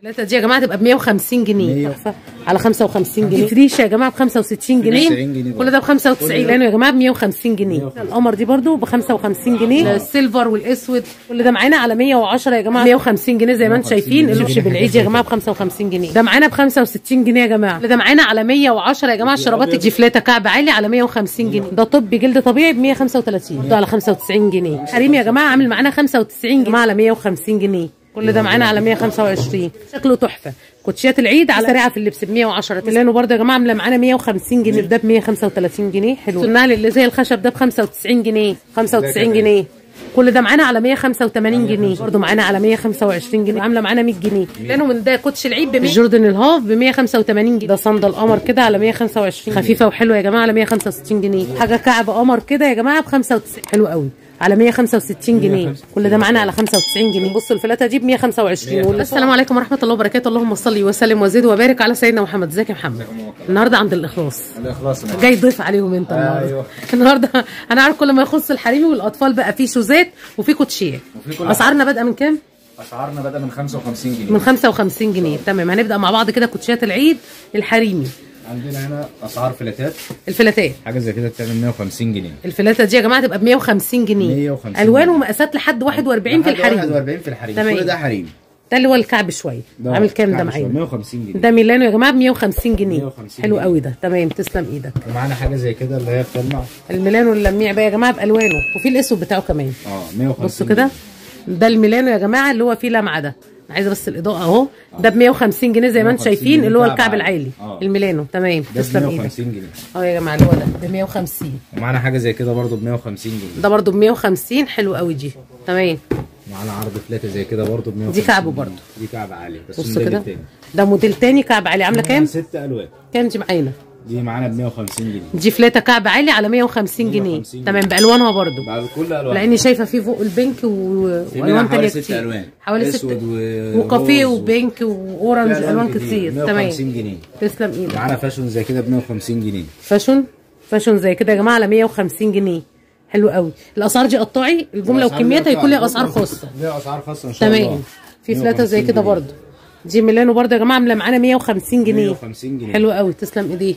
الثلاثه دي يا جماعه تبقى ب 150 جنيه مية. تحفه على 55 جنيه فريشه يا جماعه ب 65 جنيه 90 جنيه كل ده ب 95 لانه يا جماعه ب 150 جنيه القمر دي برده ب 55 جنيه السيلفر والاسود كل ده معانا على 110 يا جماعه 150 جنيه زي ما انتم 150 شايفين جنيه. اللوش بالعيد يا جماعه ب 55 جنيه ده معانا ب 65 جنيه يا جماعه كل ده معانا على 110 يا جماعه الشرابات الجفلاتة كعب عالي على 150 جنيه ده طب جلد طبيعي ب 135 ده على 95 جنيه حريم يا جماعه عامل معانا 95 جنيه على 150 جنيه كل ده معانا على 125 شكله تحفه كوتشيات العيد على سريعه في اللبس ب 110 ميلانو برده يا جماعه عامله معانا 150 جنيه ده ب 135 جنيه حلو النعل اللي زي الخشب ده ب 95 جنيه 95 جنيه كل ده معانا على 185 جنيه برده معانا على 125 جنيه عامله معانا 100 جنيه لانه من ده كوتش العيد ب 100 جوردن الهاف ب 185 جنيه ده صندل قمر كده على 125 خفيفه وحلوه يا جماعه على 165 جنيه حاجه كعب قمر كده يا جماعه ب 95 حلو قوي على 165 جنيه كل ده معانا على 95 جنيه بصوا الفلاته دي ب 125 السلام عليكم ورحمه الله وبركاته اللهم صل وسلم وزد وبارك على سيدنا محمد ازيك يا محمد النهارده عند الاخلاص الاخلاص جاي ضيف عليهم انت النهارده أيوة. النهارده انا عارف كل ما يخص الحريمي والاطفال بقى في شوزات وفي كوتشيات وفي كل اسعارنا بادئه من كام اسعارنا بدأ من 55 جنيه من 55 جنيه تمام هنبدا مع بعض كده كوتشيات العيد الحريمي عندنا هنا اسعار فلاتات الفلاتات حاجه زي كده بتعمل 150 جنيه الفلاته دي يا جماعه تبقى ب 150 جنيه 150 الوان جنيه. ومقاسات لحد 41 في لحد الحريم 41 في الحريم تمام. كل ده حريم ده اللي هو الكعب شويه ده عامل كام ده كعب شوية، معانا 150 جنيه ده ميلانو يا جماعه ب 150 جنيه 150 حلو جنيه. قوي ده تمام تسلم ايدك ومعانا حاجه زي كده اللي هي بتلمع الميلانو اللميع بقى يا جماعه بالوانه وفي الاسود بتاعه كمان اه 150 بصوا كده ده الميلانو يا جماعه اللي هو فيه لمعه ده أنا عايزه بس الاضاءه اهو ده ب 150 جنيه زي ما انتم 150 شايفين جنيه اللي هو كعب الكعب عالي. العالي آه. الميلانو تمام ده ب تسلم ايدك 150 جنيه اه يا جماعه اللي هو ده ب 150 ومعانا حاجه زي كده برضو ب 150 جنيه ده برده ب 150 حلو قوي دي تمام معانا عرض فلاته زي كده برضو ب 150 دي كعبه جنيه. برضو. دي كعب عالي بس بصوا الموديل كده التاني. ده موديل تاني كعب عالي عامله كام ست الوان كام دي معانا دي معانا ب 150 جنيه دي فلاته كعب عالي على 150 جنيه 150 تمام بالوانها برده بعد كل الوان لاني شايفه في فوق البينك و... في منها والوان تانية حوالي ست كتير الوان حوالي ست اسود و- وكافيه وروز و- وبينك واورنج في الوان كتير تمام 150 جنيه تسلم ايدك معانا فاشون زي كده ب 150 جنيه فاشون فاشون زي كده يا جماعه على 150 جنيه حلو قوي الاسعار دي قطعي الجمله الأسعار والكميات دي هيكون ليها بتاع- اسعار خاصه ليها اسعار خاصه ان شاء الله تمام في فلاته زي 150 كده جنيه. برضه دي ميلانو برضه يا جماعه عامله معانا 150 جنيه 150 جنيه حلو قوي تسلم ايديك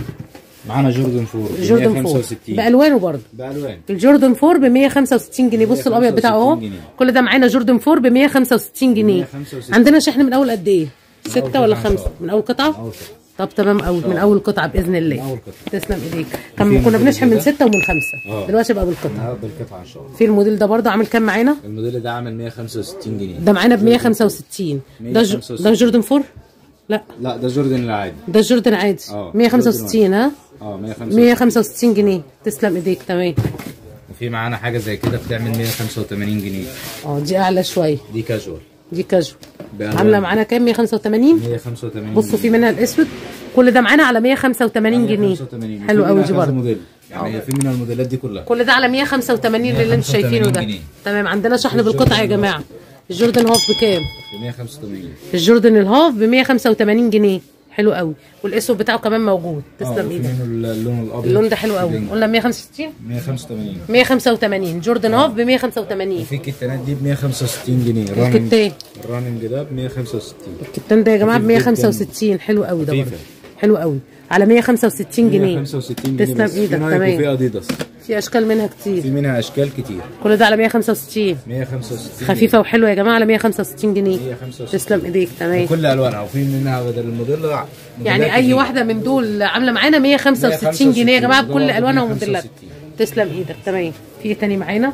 معانا جوردن فور ب جوردن فور 165 بالوانه برضه بالوان الجوردن 4 ب 165 جنيه بص الابيض بتاعه اهو 165 جنيه. كل ده معانا جوردن 4 ب 165 جنيه 165. عندنا شحن من اول قد ايه؟ ستة ولا قطعة إن شاء خمسة؟ من اول قطعة؟ أول طب تمام قوي من اول قطعة بإذن من الله أول قطعة. تسلم ايديك كان وفي كنا موديل بنشحن من كده. ستة ومن خمسة آه. دلوقتي بقى بالقطعة النهارده القطعه ان شاء الله في الموديل ده برضه عامل كام معانا؟ الموديل ده عامل 165 جنيه ده معانا ب 165 ده جو... 165. ده جوردن 4 لا لا ده جوردن العادي ده جوردن عادي آه، 165 ها اه 165 165 جنيه تسلم ايديك تمام وفي معانا حاجه زي كده بتعمل 185 جنيه اه دي اعلى شويه دي كاجوال دي كاجوال بألوان. عامله معانا كام 185 185 بصوا في منها الاسود كل ده معانا على 185 جنيه 185. حلو وفي قوي منها دي كذا برضه موديل يعني هي في منها الموديلات دي كلها كل ده على 185 اللي انتوا 185 شايفينه ده جنيه. تمام عندنا شحن بالقطعه يا جماعه الجوردن هاف بكام ب 185 الجوردن الهاف ب 185 جنيه حلو قوي والاسود بتاعه كمان موجود اه تسلم وفي ايدك منه اللون الابيض اللون ده حلو قوي بينك. قلنا 165 185 185 جوردن هاف ب 185 وفي كيتانات دي ب 165 جنيه الراننج الكتان الراننج ده ب 165 الكتان ده يا جماعه ب خفيف جداً. 165 حلو قوي ده خفيفة. برضه حلو قوي على 165 جنيه 165 جنيه تسلم بس. ايدك في نايك وفي تمام اديداس في اشكال منها في كتير منها اشكال كتير كل ده على 165 165 خفيفه وحلوه يا جماعه على 165 جنيه 165 تسلم ايديك تمام كل الوانها وفي منها بدل الموديل لا يعني اي واحده من دول عامله معانا 165 جنيه يا جماعه بكل الوانها وموديلاتها تسلم ايدك تمام في تاني معانا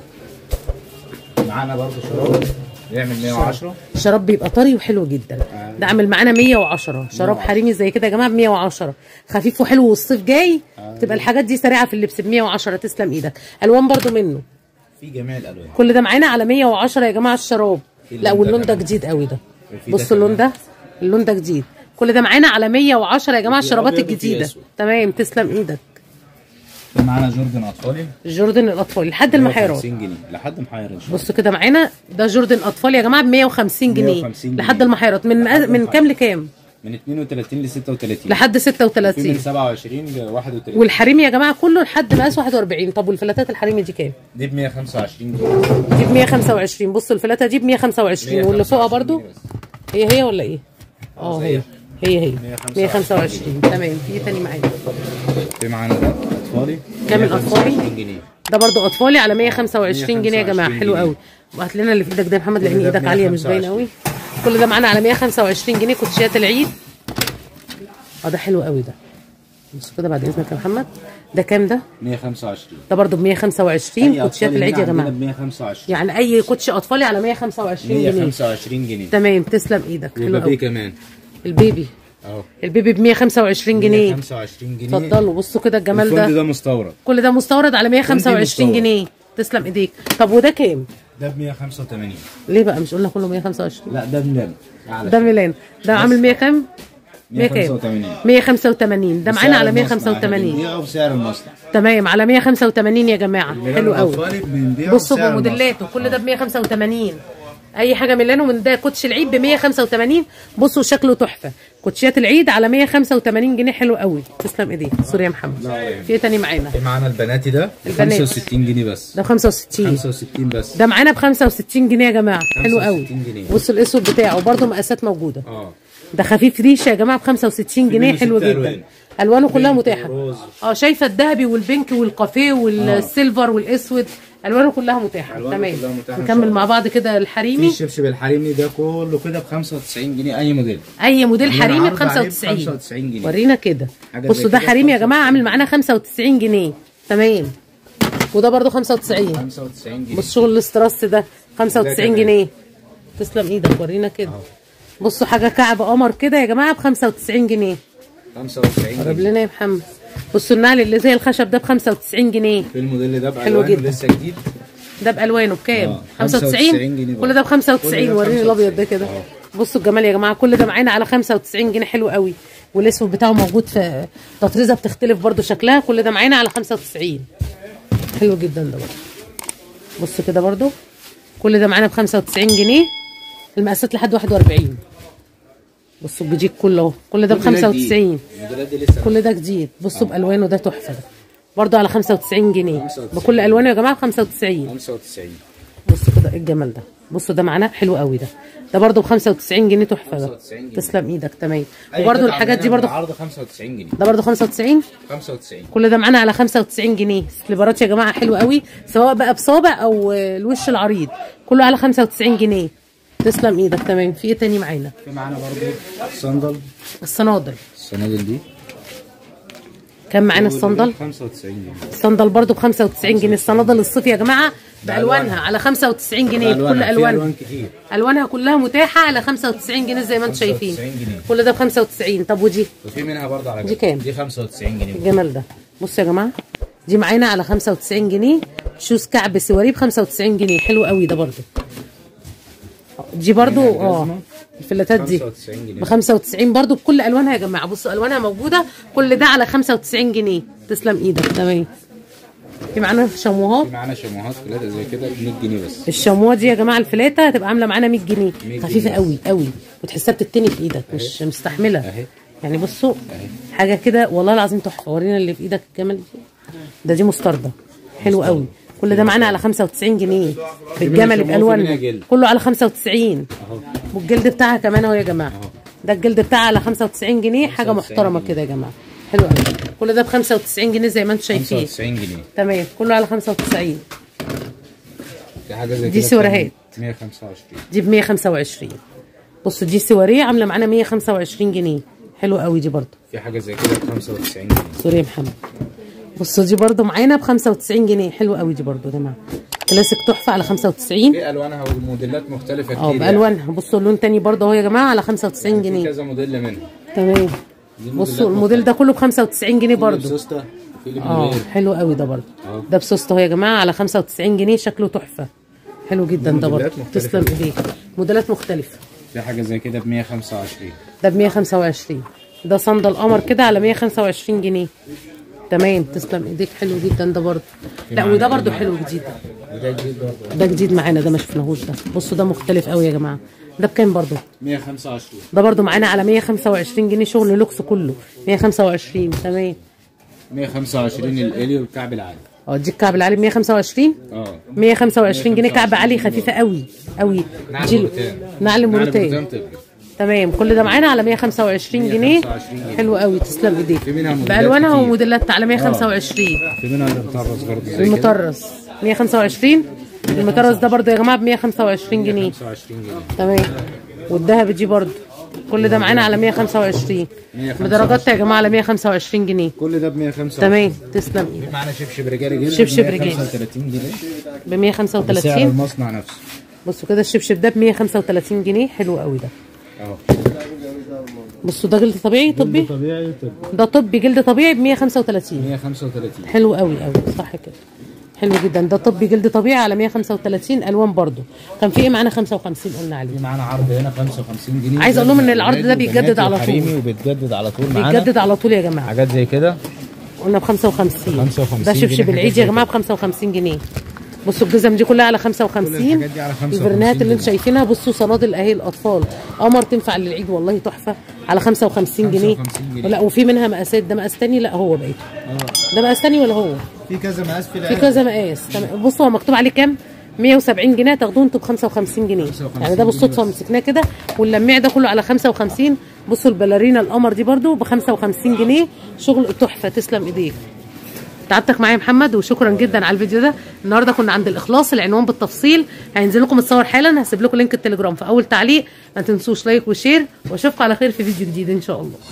معانا برضه شراب يعمل 110 شراب بيبقى طري وحلو جدا ده عامل معانا 110 شراب حريمي زي كده يا جماعه ب 110 خفيف وحلو والصيف جاي تبقى الحاجات دي سريعه في اللبس ب 110 تسلم ايدك الوان برضو منه في جميع الالوان كل ده معانا على 110 يا جماعه الشراب في لا اللون ده واللون ده كمان. جديد قوي ده وفي ده بصوا اللون كمان. ده اللون ده جديد كل ده معانا على 110 يا جماعه وفي الشرابات أبيض وفي الجديده أسود. تمام تسلم ايدك في معانا جوردن اطفالي جوردن الاطفال لحد المحيرات 150 جنيه لحد محير ان شاء الله بصوا كده معانا ده جوردن اطفال يا جماعه ب 150 جنيه 150 جنيه. لحد المحيرات من لحد من كام لكام من 32 ل 36 لحد في من 36 27 ل 31 والحريمي يا جماعه كله لحد مقاس 41 طب والفلاتات الحريمي دي كام دي ب 125 جنيه دي ب 125 بصوا الفلاته دي ب 125 واللي فوقها 125 برضو جنيه بس. هي هي ولا ايه اه هي هي هي 125 تمام في إيه تاني معانا في معانا ده اطفالي كام الأطفالي؟ 125 جنيه ده برضو اطفالي على 125 جنيه يا جماعه 125 حلو جنيه. قوي وهات لنا اللي في ايدك ده يا محمد لان كل ده ايدك عاليه مش باينه 125. قوي كل ده معانا على 125 جنيه كوتشيات العيد اه ده حلو قوي ده بص كده بعد اذنك يا محمد ده كام ده 125 ده برضو ب 125 أي كوتشيات أطفالي العيد يا هنا جماعه عندنا ب 125 يعني اي كوتش اطفالي على 125 جنيه 125 جنيه تمام تسلم ايدك حلو ويبقى قوي كمان البيبي اهو البيبي ب 125 جنيه 125 جنيه اتفضلوا بصوا كده الجمال الفندق ده ده مستورد كل ده مستورد على 125 مستورد. جنيه تسلم ايديك طب وده كام ده ب 185 ليه بقى مش قلنا كله 125 لا ده بلاد اعلى ده ميلان ده عامل 100 كام 100 كام 185 185 ده معانا على 185 بنبيعه بسعر المصنع تمام على 185 يا جماعه حلو قوي الأطفالي بنبيعه بصوا بسعر بموديلاته كل ده ب 185 اي حاجه ميلانو من ده كوتش العيد ب 185 بصوا شكله تحفه كوتشيات العيد على 185 جنيه حلو قوي تسلم ايديك سوري يا محمد في ايه تاني معانا في معانا البناتي ده ب البنات. 65 جنيه بس ده ب 65 65 بس ده معانا ب 65 جنيه يا جماعه حلو قوي 65 جنيه. بصوا الاسود بتاعه برده مقاسات موجوده اه ده خفيف ريشه يا جماعه ب 65 جنيه منه حلو ست جدا ألوان. الوانه كلها بينك متاحه وروز. اه شايفه الذهبي والبينك والقافيه والسيلفر والاسود الوانه كلها متاحه ألوانه تمام كلها متاحة إن نكمل شاء مع بعض كده في الحريمي الشبشب الحريمي ده كله كده ب 95 جنيه اي موديل اي موديل عاملين حريمي ب عرض عليه ب 95 95 جنيه. ورينا كده حاجة بصوا زي ده كده حريمي يا 95 جماعه عامل معانا 95 جنيه تمام وده برده 95 95 جنيه بص شغل الاستراس ده 95 كمان. جنيه تسلم ايدك ورينا كده بصوا حاجه كعب قمر كده يا جماعه ب 95 جنيه 95 قرب جنيه لنا يا محمد بصوا النعل اللي زي الخشب ده ب 95 جنيه في الموديل ده حلو بألوانه جدا. لسه جديد ده بألوانه بكام؟ آه، 95 95 جنيه كل ده ب كل 95 ده وريني 95. الابيض ده كده آه. بصوا الجمال يا جماعه كل ده معانا على 95 جنيه حلو قوي والاسود بتاعه موجود في تطريزه بتختلف برده شكلها كل ده معانا على 95 حلو جدا ده برده بصوا كده برده كل ده معانا ب 95 جنيه المقاسات لحد 41 بصوا الجديد كله اهو كل ده ب 95 الموديلات دي لسه كل ده جديد بصوا بالوانه ده تحفه ده برضه على 95 جنيه 95. بكل الوانه يا جماعه ب 95 95 بصوا كده ايه الجمال ده بصوا ده معانا حلو قوي ده ده برضه ب 95 جنيه تحفه ده 95 جنيه. تسلم ايدك تمام أي وبرضه قطعة الحاجات دي منها برضه عرض 95 جنيه ده برضه 95 95 كل ده معانا على 95 جنيه سليبرات يا جماعه حلو قوي سواء بقى بصابع او آه، الوش العريض كله على 95 جنيه تسلم ايدك تمام في ايه تاني معانا في معانا برضه صندل الصنادل الصنادل دي كان معانا الصندل 95 جنيه الصندل برضو ب 95 جنيه الصنادل الصيف يا جماعه بالوانها على 95 جنيه بكل في الوانها الوان كتير الوانها كلها متاحه على 95 جنيه زي ما انتم 95 شايفين جنيه. كل ده ب 95 طب ودي وفي منها برضه على دي جنب. كام؟ دي 95 جنيه الجمال ده بصوا يا جماعه دي معانا على 95 جنيه شوز كعب سواري ب 95 جنيه حلو قوي ده برضو دي برضو اه الجزمة الفلاتات دي 95 جنيه ب 95 برضو بكل الوانها يا جماعه بصوا الوانها موجوده كل ده على 95 جنيه تسلم ايدك تمام في معانا شاموهات في معانا شموعات فلاتة زي كده ب 100 جنيه بس الشموع دي يا جماعه الفلاته هتبقى عامله معانا 100 جنيه 100 خفيفه جنيه. قوي قوي وتحسها بتتني في ايدك مش مستحمله أهي. يعني بصوا أهي. حاجه كده والله العظيم تحفه ورينا اللي في ايدك الجمل دي ده دي مستردة حلو قوي كل ده معانا على 95 جنيه بالجمل شموع، في بالوانه منها جلد. كله على 95 اهو والجلد بتاعها كمان اهو يا جماعه أهو. ده الجلد بتاعها على 95 جنيه حاجه 95 محترمه جنيه. كده يا جماعه حلو قوي كل ده ب 95 جنيه زي ما انتم شايفين 95 جنيه تمام كله على 95 في حاجه زي دي كده سواريهات. ب 125 دي ب 125 بصوا دي سواريه عامله معانا 125 جنيه حلو قوي دي برضو في حاجه زي كده ب 95 جنيه سوري يا محمد بصوا دي برضو معانا ب 95 جنيه حلو قوي دي برضو يا جماعه كلاسيك تحفه على 95 في الوانها والموديلات مختلفه اه كتير بالوانها بصوا اللون تاني برضو اهو يا جماعه على 95 يعني. في جنيه كذا موديل منها تمام دي بصوا موديلات الموديل ده كله ب 95 جنيه مختلفة. برضو سوسته في اللي اه بالليل. حلو قوي ده برضو اه. ده بسوست اهو يا جماعه على 95 جنيه شكله تحفه حلو جدا ده برضو موديلات مختلفة. تسلم ايديك موديلات مختلفه في حاجه زي كده ب 125 ده ب 125 ده صندل قمر كده على 125 جنيه تمام تسلم ايديك حلو جدا ده برضه لا معانا وده إيه برضه بقى؟ حلو جديد ده وده جديد برضه ده جديد معانا ده ما شفناهوش ده بصوا ده مختلف قوي يا جماعه ده بكام برضه 125 ده برضه معانا على 125 جنيه شغل لوكس كله 125 تمام 125 الالي والكعب العالي اه دي الكعب العالي ب 125 اه 125 جنيه كعب عالي خفيفه قوي قوي نعل دي- موريتان. نعل نعل موريتان موريتان طبي تمام كل ده معانا على 125 جنيه 125 جنيه. حلو قوي تسلم ايديك في منها موديلات بالوانها كتير. وموديلات على 125 في منها المطرز برضه زي كده المطرز 125 المطرز ده برضو يا جماعه ب 125 جنيه 25 جنيه تمام والذهب دي برضو كل ده معانا على 125 125. بدرجات يا جماعه على 125 جنيه كل ده ب 125 تمام تسلم ايدك معانا شبشب رجالي جلد شبشب رجالي. 135 جنيه ب بسعر 135 المصنع نفسه بصوا كده الشبشب ده ب 135 جنيه حلو قوي ده اهو بصوا ده جلد طبيعي طبي طبيعي ده طبي جلد طبيعي ب 135 135 حلو قوي قوي صح كده حلو جدا ده طبي جلد طبيعي على 135 الوان برضو كان في ايه معانا 55 قلنا عليه في معانا عرض هنا 55 جنيه عايز أقول لهم إن العرض ده ولاد بيتجدد وبنات على طول. وحريمي وبيتجدد على طول معانا بيتجدد على طول يا جماعه حاجات زي كده قلنا ب 55 55 ده شبشب جنيه العيد حاجات زي يا جماعه ب 55 جنيه بصوا الجزم دي كلها على 55 الحاجات دي على 55 الفرنات اللي انتم جنيه. شايفينها بصوا صنادل اهي الاطفال قمر تنفع للعيد والله تحفه على 55 جنيه 55 جنيه. لا وفي منها مقاسات ده مقاس تاني لا هو بقيته ده مقاس تاني ولا هو في كذا مقاس في في كذا مقاس تمام بصوا هو مكتوب عليه كام 170 جنيه تاخدوه انتوا ب 55 جنيه 55 يعني ده بالصدفه جنيه مسكناه كده واللميع ده كله على 55 بصوا البلارينا القمر دي برده ب 55 جنيه شغل تحفه تسلم ايديك تعبتك معايا يا محمد وشكرا جدا على الفيديو ده النهارده كنا عند الاخلاص العنوان بالتفصيل هينزل لكم الصور حالا هسيب لكم لينك التليجرام في اول تعليق ما تنسوش لايك وشير واشوفكم على خير في فيديو جديد ان شاء الله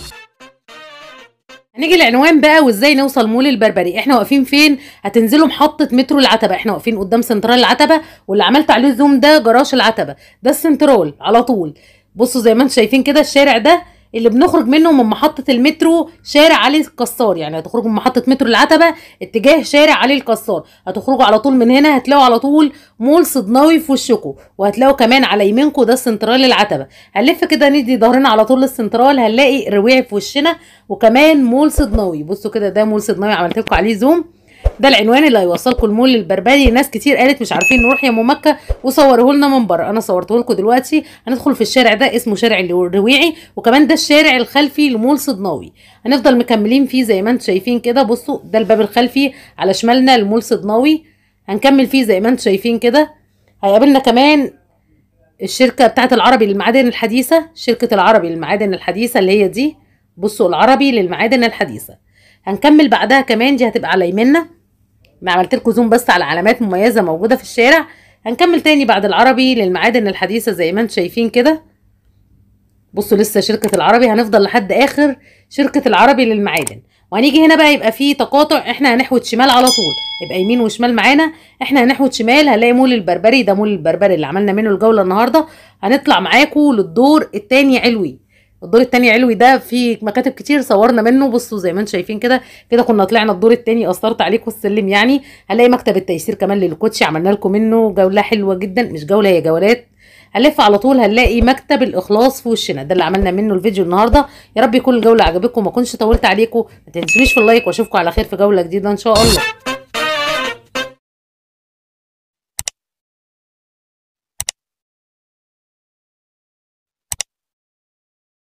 هنيجي العنوان بقى وازاي نوصل مول البربري احنا واقفين فين هتنزلوا محطه مترو العتبه احنا واقفين قدام سنترال العتبه واللي عملت عليه زوم ده جراج العتبه ده السنترال على طول بصوا زي ما انتم شايفين كده الشارع ده اللي بنخرج منه من محطة المترو شارع علي الكسار يعني هتخرجوا من محطة مترو العتبة اتجاه شارع علي الكسار هتخرجوا على طول من هنا هتلاقوا على طول مول صدناوي في وشكم وهتلاقوا كمان على يمينكم ده السنترال العتبة هنلف كده ندي ظهرنا على طول للسنترال هنلاقي رواعي في وشنا وكمان مول صدناوي بصوا كده ده مول صدناوي عملت لكم عليه زوم ده العنوان اللي هيوصلكم المول البربري ناس كتير قالت مش عارفين نروح يا ام مكه وصوره لنا من بره انا صورته لكم دلوقتي هندخل في الشارع ده اسمه شارع الرويعي وكمان ده الشارع الخلفي لمول صدناوي هنفضل مكملين فيه زي ما انتم شايفين كده بصوا ده الباب الخلفي على شمالنا لمول صدناوي هنكمل فيه زي ما انتم شايفين كده هيقابلنا كمان الشركه بتاعت العربي للمعادن الحديثه شركه العربي للمعادن الحديثه اللي هي دي بصوا العربي للمعادن الحديثه هنكمل بعدها كمان دي هتبقى على يمنا ما عملت لكم زوم بس على علامات مميزه موجوده في الشارع هنكمل تاني بعد العربي للمعادن الحديثه زي ما انتم شايفين كده بصوا لسه شركه العربي هنفضل لحد اخر شركه العربي للمعادن وهنيجي هنا بقى يبقى في تقاطع احنا هنحود شمال على طول يبقى يمين وشمال معانا احنا هنحود شمال هنلاقي مول البربري ده مول البربري اللي عملنا منه الجوله النهارده هنطلع معاكم للدور التاني علوي الدور التاني علوي ده في مكاتب كتير صورنا منه بصوا زي ما انتم شايفين كده كده كنا طلعنا الدور التاني اثرت عليكم السلم يعني هنلاقي مكتب التيسير كمان للكوتشي عملنا لكم منه جوله حلوه جدا مش جوله هي جولات هنلف على طول هنلاقي مكتب الاخلاص في وشنا ده اللي عملنا منه الفيديو النهارده يا رب يكون الجوله عجبتكم ما كنتش طولت عليكم ما تنسونيش في اللايك واشوفكم على خير في جوله جديده ان شاء الله